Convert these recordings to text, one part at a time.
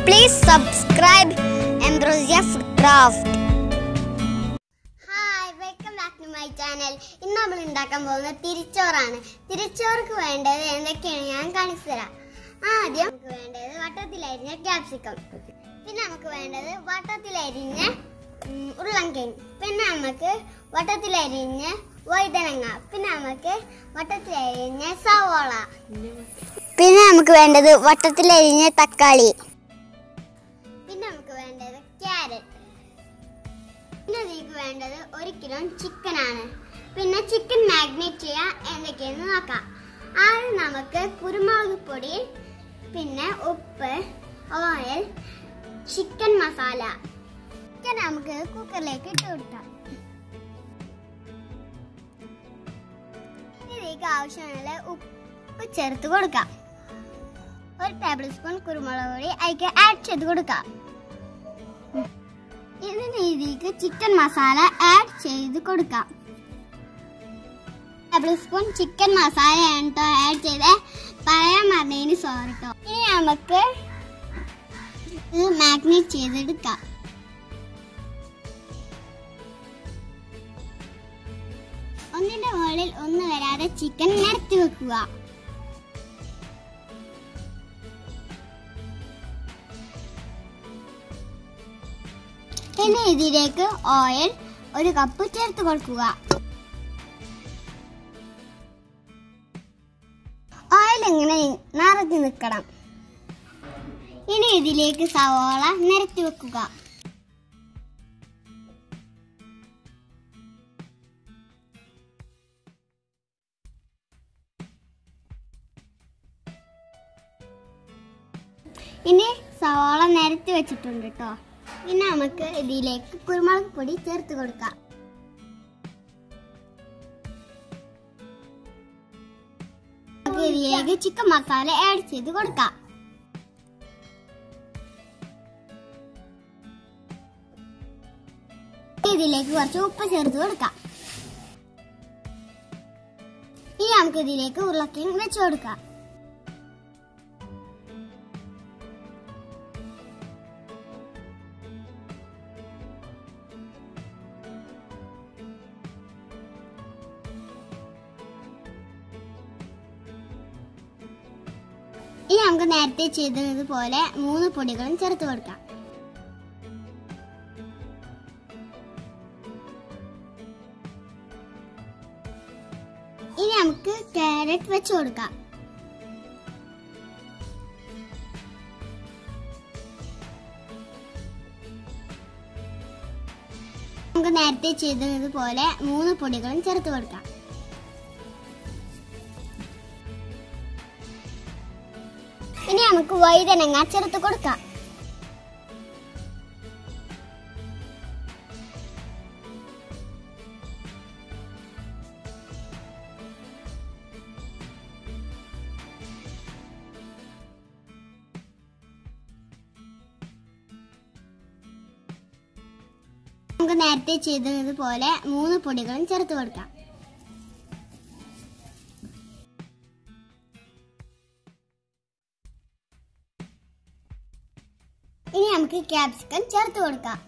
Please subscribe Ambrosia Food Craft. Hi welcome back to my channel ഇന്ന് നമ്മൾ ഉണ്ടാക്കാൻ പോകുന്നത് തിരിച്ചോറാണ് തിരിച്ചോർക്ക് വേണ്ടത് എന്തൊക്കെയാണ് ഞാൻ കാണിച്ചു തരാം ആദ്യം നമുക്ക് വേണ്ടത് വട്ടത്തിലരിഞ്ഞ ക്യാപ്സിക്കം പിന്നെ നമുക്ക് വേണ്ടത് വട്ടത്തിലരിഞ്ഞ ഉം, ഉരുളൻകിഴങ്ങ് പിന്നെ നമുക്ക് വട്ടത്തിലരിഞ്ഞ വഴുതനങ്ങ പിന്നെ നമുക്ക് വട്ടത്തിലരിഞ്ഞ സവോള പിന്നെ നമുക്ക് വേണ്ടത് വട്ടത്തിലരിഞ്ഞ തക്കാളി പിന്നെ നമുക്ക് വേണ്ടത് ക്യാരറ്റ് പിന്നെ ഇതിലേക്ക് വേണ്ടത് ഒരു കിലോ ചിക്കൻ ആണ് പിന്നെ ചിക്കൻ മാഗ്നേറ്റ് ചെയ്യാൻ എന്തൊക്കെയെന്ന് നോക്കാം ആദ്യം നമുക്ക് കുരുമുളക് പൊടി പിന്നെ ഉപ്പ് ഓയിൽ ചിക്കൻ മസാല ചിക്കൻ നമുക്ക് കുക്കറിലേക്ക് ഇട്ട് കൊടുക്കാം ഇതിലേക്ക് ആവശ്യമുള്ള ഉപ്പ് ചേർത്ത് കൊടുക്കാം ഒരു ടേബിൾ സ്പൂൺ കുരുമുളക് പൊടി അതിലേക്ക് ആഡ് ചെയ്ത് കൊടുക്കാം ഇതിന് ഇതിലേക്ക് ചിക്കൻ മസാല ആഡ് ചെയ്ത് കൊടുക്കാം ടേബിൾ സ്പൂൺ ചിക്കൻ മസാല കേട്ടോ ആഡ് ചെയ്ത് പറയാൻ പറഞ്ഞതിന് സോറി കേട്ടോ ഇനി നമുക്ക് ഇത് മാഗ്നേറ്റ് ചെയ്തെടുക്കാം ഒന്നിന്റെ മുകളിൽ ഒന്ന് വരാതെ ചിക്കൻ നിരത്തി വെക്കുക പിന്നെ ഇതിലേക്ക് ഓയിൽ ഒരു കപ്പ് ചേർത്ത് കൊടുക്കുക ഓയിൽ ഇങ്ങനെ നിറഞ്ഞു നിൽക്കണം ഇനി ഇതിലേക്ക് സവോള നിരത്തി വെക്കുക ഇനി സവാള നിരത്തി വെച്ചിട്ടുണ്ട് കേട്ടോ ഇനി നമുക്ക് ഇതിലേക്ക് കുരുമുളക് പൊടി ചേർത്ത് കൊടുക്കാം നമുക്ക് ഇതിലേക്ക് ചിക്കൻ മസാല ആഡ് ചെയ്ത് കൊടുക്കാം ഇതിലേക്ക് കുറച്ച് ഉപ്പ് ചേർത്ത് കൊടുക്കാം ഇനി നമുക്ക് ഇതിലേക്ക് ഉരുളക്കിഴങ്ങ് വെച്ച് കൊടുക്കാം ഇനി നമുക്ക് നേരത്തെ ചെയ്തതുപോലെ മൂന്ന് പൊടികളും ചേർത്ത് കൊടുക്കാം ഇനി നമുക്ക് ക്യാരറ്റ് വെച്ച് കൊടുക്കാം നമുക്ക് നേരത്തെ ചെയ്തതുപോലെ മൂന്ന് പൊടികളും ചേർത്ത് കൊടുക്കാം ഇനി നമുക്ക് വഴുതനങ്ങ ചേർത്ത് കൊടുക്കാം നമുക്ക് നേരത്തെ ചെയ്തതുപോലെ മൂന്ന് പൊടികളും ചേർത്ത് കൊടുക്കാം ഇനി നമുക്ക് ക്യാപ്സിക്കം ചേർത്ത് കൊടുക്കാം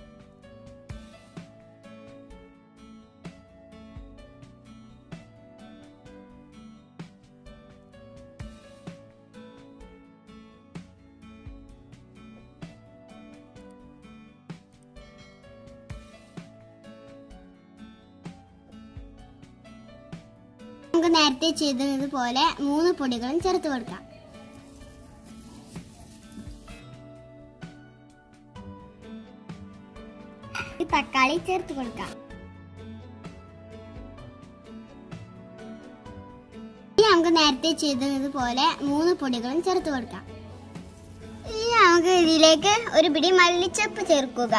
നമുക്ക് നേരത്തെ ചെയ്തതുപോലെ മൂന്ന് പൊടികളും ചേർത്ത് കൊടുക്കാം ഈ തക്കാളി ചേർത്ത് കൊടുക്കാം ഇനി നമുക്ക് നേരത്തെ ചെയ്തതുപോലെ മൂന്ന് പൊടികളും ചേർത്ത് കൊടുക്കാം ഇനി നമുക്ക് ഇതിലേക്ക് ഒരു പിടി മല്ലിച്ചപ്പ് ചേർക്കുക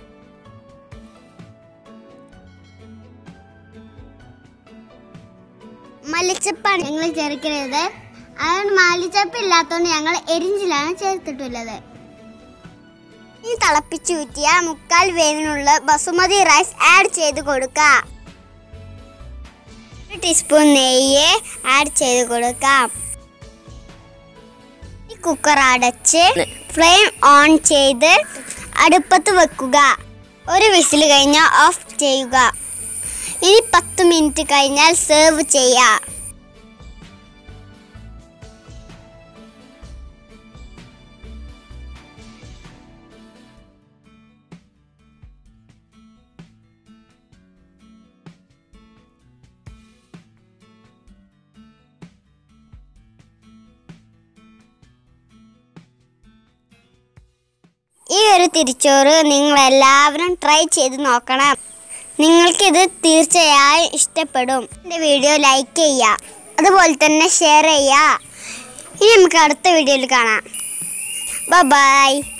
മല്ലിച്ചപ്പാണ് ഞങ്ങൾ ചേർക്കരുത് അതുകൊണ്ട് മല്ലിച്ചപ്പ് ഇല്ലാത്തതുകൊണ്ട് ഞങ്ങൾ എരിഞ്ചിലാണ് ചേർത്തിട്ടുള്ളത് ഈ തിളപ്പിച്ചൂറ്റിയ മുക്കാൽ വേവിനുള്ള ബസുമതി റൈസ് ആഡ് ചെയ്ത് കൊടുക്കാം ഒരു ടീസ്പൂൺ നെയ്യ് ആഡ് ചെയ്ത് കൊടുക്കാം ഈ ഈ കുക്കർ അടച്ച് ഫ്ലെയിം ഓൺ ചെയ്ത് അടുപ്പത്ത് വെക്കുക ഒരു വിസിൽ കഴിഞ്ഞാൽ ഓഫ് ചെയ്യുക ഇനി പത്ത് മിനിറ്റ് കഴിഞ്ഞാൽ സെർവ് ചെയ്യാം ഈ ഒരു തിരിച്ചോറ് നിങ്ങൾ എല്ലാവരും ട്രൈ ചെയ്ത് നോക്കണം നിങ്ങൾക്കിത് തീർച്ചയായും ഇഷ്ടപ്പെടും എൻ്റെ വീഡിയോ ലൈക്ക് ചെയ്യുക അതുപോലെ തന്നെ ഷെയർ ചെയ്യുക ഇനി നമുക്ക് അടുത്ത വീഡിയോയിൽ കാണാം ബൈ